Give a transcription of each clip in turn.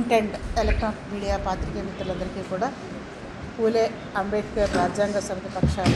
Print and electronic media పాత్రికేయ మిత్రులందరికీ కూడా పూలే అంబేద్కర్ రాజ్యాంగ సమితి పక్షాన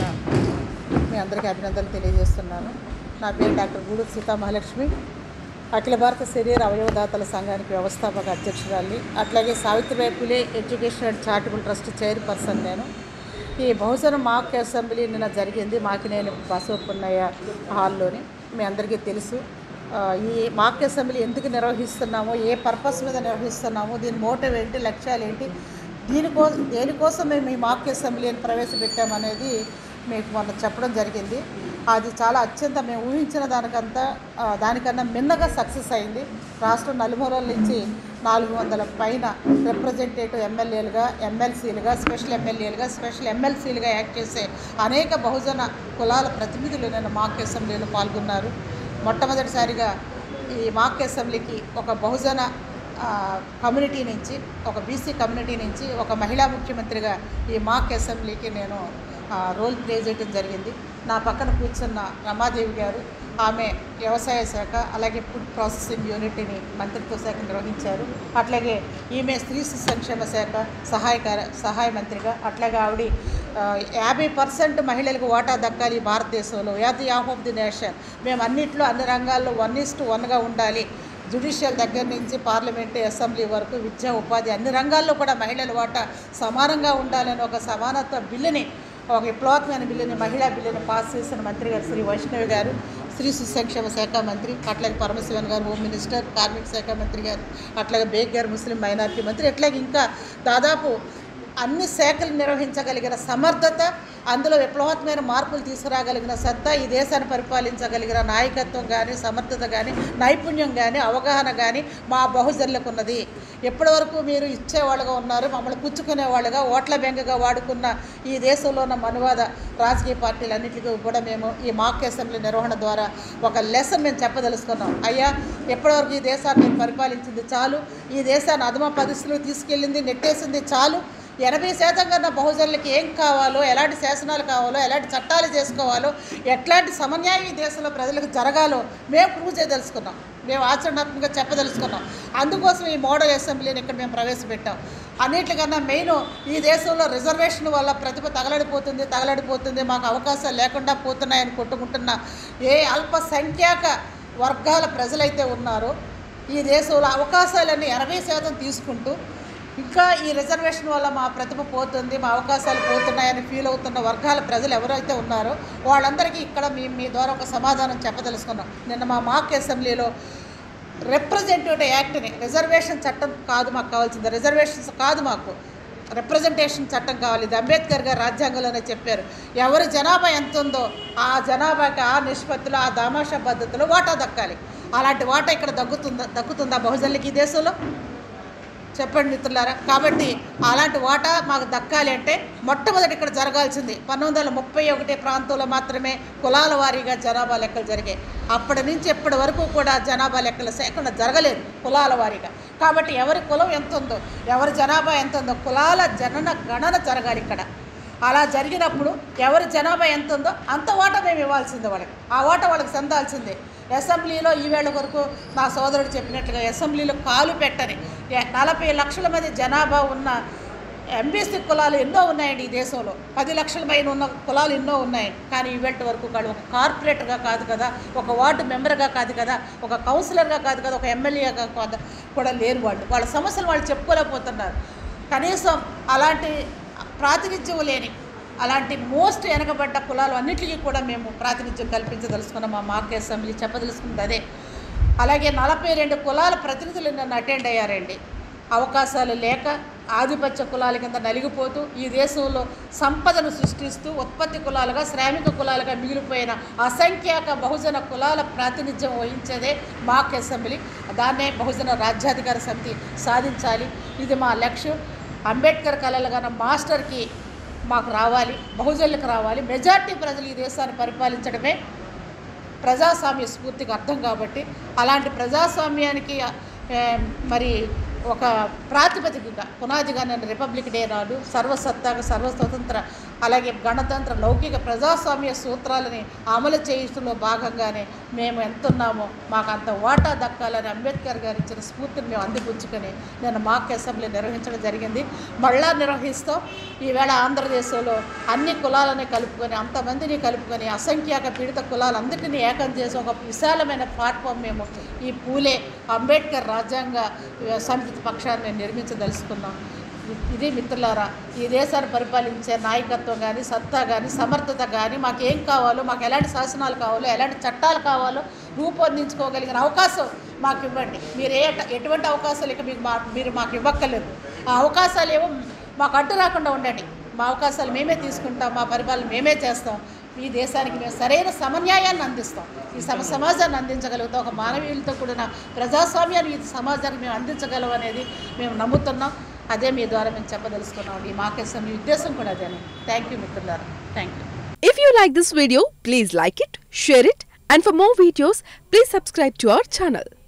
మీ అందరికీ అభినందనలు తెలియజేస్తున్నాను నా పేరు డాక్టర్ గూడూరు సీతా మహాలక్ష్మి అఖిల భారత శరీర అవయవదాతల సంఘానికి వ్యవస్థాపక అధ్యక్షురాలి అట్లాగే Savitribai Phule education and charitable trust chairperson నేను ఈ బహుజన మాక్ అసెంబ్లీ నిన్న జరిగింది మాకినేని బసవపున్నయ్య హాల్లోని మీ అందరికీ తెలుసు ఆ, ఈ మాక్ అసెంబ్లీ ఎందుకు నిర్వహిస్తున్నామో ఏ పర్పస్ మీద నిర్వహిస్తున్నామో దీని మోటివ్ ఏంటి లక్ష్యాలు ఏంటి దీనికోసం దేనికోసం మేము ఈ మాక్ అసెంబ్లీని ప్రవేశపెట్టామనేది మీకు మొన్న చెప్పడం జరిగింది అది చాలా అత్యంత మేము ఊహించిన దానికంతా ఆ, దానికన్నా మిన్నగా సక్సెస్ అయింది రాష్ట్రం నలుమూలల నుంచి నాలుగు వందల పైన రిప్రజెంటేటివ్ ఎమ్మెల్యేలుగా ఎమ్మెల్సీలుగా స్పెషల్ ఎమ్మెల్యేలుగా స్పెషల్ ఎమ్మెల్సీలుగా యాక్ట్ చేసే అనేక బహుజన కులాల ప్రతినిధులు నేను మాక్ అసెంబ్లీలో పాల్గొన్నారు మొట్టమొదటిసారిగా ఈ మాక్ అసెంబ్లీకి ఒక బహుజన ఆ, కమ్యూనిటీ నుంచి ఒక బీసీ కమ్యూనిటీ నుంచి ఒక మహిళా ముఖ్యమంత్రిగా ఈ మాక్ అసెంబ్లీకి నేను ఆ, రోల్ ప్లే చేయడం జరిగింది నా పక్కన కూర్చున్న రమాదేవి గారు ఆమె వ్యవసాయ శాఖ అలాగే ఫుడ్ ప్రాసెసింగ్ యూనిట్ని మంత్రిత్వ శాఖ నిర్వహించారు అట్లాగే ఈమె స్త్రీ శిశు సంక్షేమ శాఖ సహాయకార సహాయ మంత్రిగా అట్లాగే ఆవిడ ఆ, యాభై పర్సెంట్ మహిళలకు వాటా దక్కాలి ఈ భారతదేశంలో యాత్ యాఫ్ ఆఫ్ ది నేషన్ మేము అన్నింటిలో అన్ని రంగాల్లో వన్ ఇస్ టు వన్గా ఉండాలి జుడిషియల్ దగ్గర నుంచి పార్లమెంటు అసెంబ్లీ వరకు విద్యా ఉపాధి అన్ని రంగాల్లో కూడా మహిళల వాటా సమానంగా ఉండాలని ఒక సమానత్వ బిల్లుని ఒక విప్లవాత్మైన బిల్లుని మహిళా బిల్లుని పాస్ చేసిన మంత్రి గారు శ్రీ వైష్ణవి గారు స్త్రీ శిశు సంక్షేమ శాఖ మంత్రి అట్లాగే పరమశివన్ గారు హోమ్ మినిస్టర్ కార్మిక శాఖ మంత్రి గారు అట్లాగే బేగ్ గారు ముస్లిం మైనారిటీ మంత్రి అట్లాగే ఇంకా దాదాపు అన్ని శాఖలు నిర్వహించగలిగిన సమర్థత అందులో విప్లవాత్మైన మార్పులు తీసుకురాగలిగిన సత్తా ఈ దేశాన్ని పరిపాలించగలిగిన నాయకత్వం కానీ సమర్థత కానీ నైపుణ్యం కానీ అవగాహన కానీ మా బహుజనులకు ఉన్నది ఎప్పటివరకు మీరు ఇచ్చేవాళ్ళుగా ఉన్నారు మమ్మల్ని పుచ్చుకునేవాళ్ళుగా ఓట్ల బెంగగా వాడుకున్న ఈ దేశంలో ఉన్న మనువాద రాజకీయ పార్టీలన్నింటికీ కూడా మేము ఈ మాక్ అసెంబ్లీ నిర్వహణ ద్వారా ఒక లెసన్ మేము చెప్పదలుచుకున్నాం అయ్యా ఎప్పటివరకు ఈ దేశాన్ని మీరు పరిపాలించింది చాలు ఈ దేశాన్ని అధమ పరిస్థితులు తీసుకెళ్ళింది నెట్టేసింది చాలు ఎనభై శాతం కన్నా బహుజనులకి ఏం కావాలో ఎలాంటి శాసనాలు కావాలో ఎలాంటి చట్టాలు చేసుకోవాలో ఎట్లాంటి సమన్యాయం ఈ దేశంలో ప్రజలకు జరగాలో మేము ప్రూవ్ చేయదలుచుకున్నాం మేము ఆచరణాత్మకంగా చెప్పదలుచుకున్నాం అందుకోసం ఈ మోడల్ అసెంబ్లీని ఇక్కడ మేము ప్రవేశపెట్టాం అన్నిటికన్నా మెయిన్ ఈ దేశంలో రిజర్వేషన్ వల్ల ప్రతిభ తగలడిపోతుంది తగలడిపోతుంది మాకు అవకాశాలు లేకుండా పోతున్నాయని కొట్టుకుంటున్న ఏ అల్పసంఖ్యాక వర్గాల ప్రజలైతే ఉన్నారో ఈ దేశంలో అవకాశాలన్నీ ఎనభై శాతం తీసుకుంటూ ఇంకా ఈ రిజర్వేషన్ వల్ల మా ప్రతిభ పోతుంది మా అవకాశాలు పోతున్నాయని ఫీల్ అవుతున్న వర్గాల ప్రజలు ఎవరైతే ఉన్నారో వాళ్ళందరికీ ఇక్కడ మీ మీ ద్వారా ఒక సమాధానం చెప్పదలుచుకున్నాం నిన్న మా మాక్ అసెంబ్లీలో రిప్రజెంటేటివ్ యాక్ట్ని రిజర్వేషన్ చట్టం కాదు మాకు కావాల్సింది రిజర్వేషన్స్ కాదు మాకు రిప్రజెంటేషన్ చట్టం కావాలి ఇది అంబేద్కర్ గారు రాజ్యాంగంలోనే చెప్పారు ఎవరి జనాభా ఎంత ఉందో ఆ జనాభాకి ఆ నిష్పత్తిలో ఆ దామాషా పద్ధతిలో వాటా దక్కాలి అలాంటి వాటా ఇక్కడ దక్కుతుందా దక్కుతుందా బహుజనులకి ఈ దేశంలో చెప్పండి మిత్రులారా కాబట్టి అలాంటి వాటా మాకు దక్కాలి అంటే మొట్టమొదటి ఇక్కడ జరగాల్సింది పంతొమ్మిది వందల ముప్పై ఒకటి ప్రాంతంలో మాత్రమే కులాల వారీగా జనాభా లెక్కలు జరిగాయి అప్పటి నుంచి ఎప్పటి వరకు కూడా జనాభా లెక్కల సేకరణ జరగలేదు కులాల వారీగా కాబట్టి ఎవరి కులం ఎంత ఉందో ఎవరి జనాభా ఎంత ఉందో కులాల జనన గణన జరగాలి ఇక్కడ అలా జరిగినప్పుడు ఎవరి జనాభా ఎంత ఉందో అంత ఓట మేము ఇవ్వాల్సిందే వాళ్ళకి ఆ ఓట వాళ్ళకి చెందాల్సిందే అసెంబ్లీలో ఈవేళ వరకు నా సోదరుడు చెప్పినట్లుగా అసెంబ్లీలో కాలు పెట్టని ఎ- నలభై లక్షల మంది జనాభా ఉన్న ఎంబీసీ కులాలు ఎన్నో ఉన్నాయండి ఈ దేశంలో పది లక్షల పైన ఉన్న కులాలు ఎన్నో ఉన్నాయి కానీ ఈవేళ వరకు వాళ్ళు ఒక కార్పొరేటర్గా కాదు కదా ఒక వార్డు మెంబర్గా కాదు కదా ఒక కౌన్సిలర్గా కాదు కదా ఒక ఎమ్మెల్యేగా కాదు కూడా లేరు వాళ్ళు వాళ్ళ సమస్యలు వాళ్ళు చెప్పుకోలేకపోతున్నారు కనీసం అలాంటి ప్రాతినిధ్యం లేని అలాంటి మోస్ట్ వెనకబడ్డ కులాలు అన్నిటికీ కూడా మేము ప్రాతినిధ్యం కల్పించదలుచుకున్నాం మా మార్క్ అసెంబ్లీ చెప్పదలుచుకున్నది అదే అలాగే నలభై రెండు కులాల ప్రతినిధులు నన్ను అటెండ్ అయ్యారండి అవకాశాలు లేక ఆధిపత్య కులాల కింద నలిగిపోతూ ఈ దేశంలో సంపదను సృష్టిస్తూ ఉత్పత్తి కులాలుగా శ్రామిక కులాలుగా మిగిలిపోయిన అసంఖ్యాక బహుజన కులాల ప్రాతినిధ్యం వహించేదే మాక్ అసెంబ్లీ దాన్నే బహుజన రాజ్యాధికార సమితి సాధించాలి ఇది మా లక్ష్యం అంబేద్కర్ కళలుగా మాస్టర్కి మాకు రావాలి బహుజనులకు రావాలి మెజార్టీ ప్రజలు ఈ దేశాన్ని పరిపాలించడమే ప్రజాస్వామ్య స్ఫూర్తికి అర్థం కాబట్టి అలాంటి ప్రజాస్వామ్యానికి ఏ, మరి ఒక ప్రాతిపదికగా పునాదిగా నేను రిపబ్లిక్ డే నాడు సర్వసత్తాక సర్వస్వతంత్ర అలాగే గణతంత్ర లౌకిక ప్రజాస్వామ్య సూత్రాలని అమలు చేయించడంలో భాగంగానే మేము ఎంతున్నామో మాకు అంత వాటా దక్కాలని అంబేద్కర్ గారు ఇచ్చిన స్ఫూర్తిని మేము అందిపుచ్చుకొని నేను మాక్ అసెంబ్లీ నిర్వహించడం జరిగింది మళ్ళా నిర్వహిస్తాం ఈవేళ ఆంధ్రదేశంలో అన్ని కులాలని కలుపుకొని అంతమందిని కలుపుకొని అసంఖ్యాక పీడిత కులాలందరినీ ఏకం చేసి ఒక విశాలమైన ప్లాట్ఫామ్ మేము ఈ పూలే అంబేద్కర్ రాజ్యాంగ సమితి పక్షాన్ని మేము నిర్మించదలుచుకున్నాం ఇది మిత్రులారా ఈ దేశాన్ని పరిపాలించే నాయకత్వం కానీ సత్తా కానీ సమర్థత కానీ మాకు ఏం కావాలో మాకు ఎలాంటి శాసనాలు కావాలో ఎలాంటి చట్టాలు కావాలో రూపొందించుకోగలిగిన అవకాశం మాకు ఇవ్వండి మీరు ఏ ఎటువంటి అవకాశాలు ఇక మీకు మా మీరు మాకు ఇవ్వక్కర్లేదు ఆ అవకాశాలు ఏమో మాకు అడ్డు రాకుండా ఉండండి మా అవకాశాలు మేమే తీసుకుంటాం మా పరిపాలన మేమే చేస్తాం ఈ దేశానికి మేము సరైన సమన్యాయాన్ని అందిస్తాం ఈ సమ సమాజాన్ని అందించగలుగుతాం ఒక మానవీయులతో కూడిన ప్రజాస్వామ్యాన్ని ఈ సమాజానికి మేము అందించగలం అనేది మేము నమ్ముతున్నాం అదే మీ ద్వారా మేము చెప్పదలుచుకున్నాం ఈ మాకేసం మీ ఉద్దేశం కూడా అదే థ్యాంక్ యూ మిత్రులారా thank you If you like this video, please like it, share it, and for more videos, please subscribe to our channel.